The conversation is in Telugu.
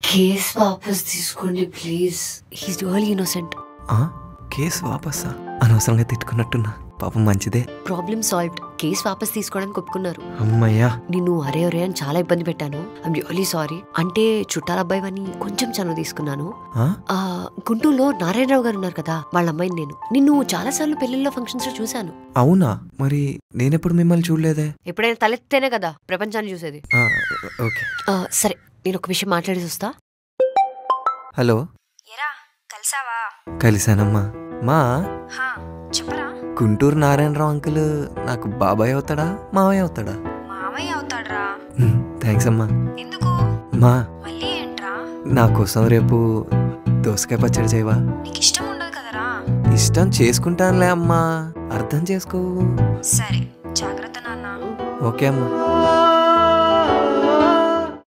కేస్ వాపస్ తీసుకోండి ప్లీజ్ హీస్ రియల్లీ ఇన్నోసెంట్ ఆ? కేసు వాపస్సా అనవసరంగా తిట్టుకున్నట్టున్నా పాపం మంచిదే ప్రాబ్లమ్ సాల్వ్డ్ కేస్ వాపస్ తీసుకోవడానికి ఒప్పుకున్నారు అమ్మయ్యా నిన్ను అరే అరే అని చాలా ఇబ్బంది పెట్టాను ఐమ్ రియల్లీ సారీ అంటే చుట్టాల అబ్బాయివని కొంచెం చనువు తీసుకున్నాను ఆ? ఆ గుంటూరులో నారాయణరావు గారు ఉన్నారు కదా వాళ్ళ అమ్మాయిని నేను నిన్ను చాలా సార్లు పెళ్లిళ్ళలో ఫంక్షన్స్ లో చూశాను అవునా మరి నేనెప్పుడు మిమ్మల్ని చూడలేదే ఎప్పుడైనా తలెత్తేనే కదా ప్రపంచాన్ని చూసేది ఆ, ఓకే ఆ, సరే నేను ఒక విషయం మాట్లాడేసి వస్తా హలో ఎరా కలిసావా కలిసానమ్మా మా హా చెప్పరా గుంటూరు నారాయణరావు అంకుల్ నాకు బాబాయ్ అవుతాడా మావయ్య అవుతాడా మామయ్య అవుతాడ్రా థ్యాంక్స్ అమ్మా ఎందుకు మా మళ్ళీ ఏంట్రా నా కోసం రేపు దోసకాయ పచ్చడి చేయవా నీకు ఇష్టం ఉండదు కదరా ఇష్టం చేసుకుంటానులే అమ్మా అర్థం చేసుకో సరే జాగ్రత్త నాన్న ఓకే అమ్మా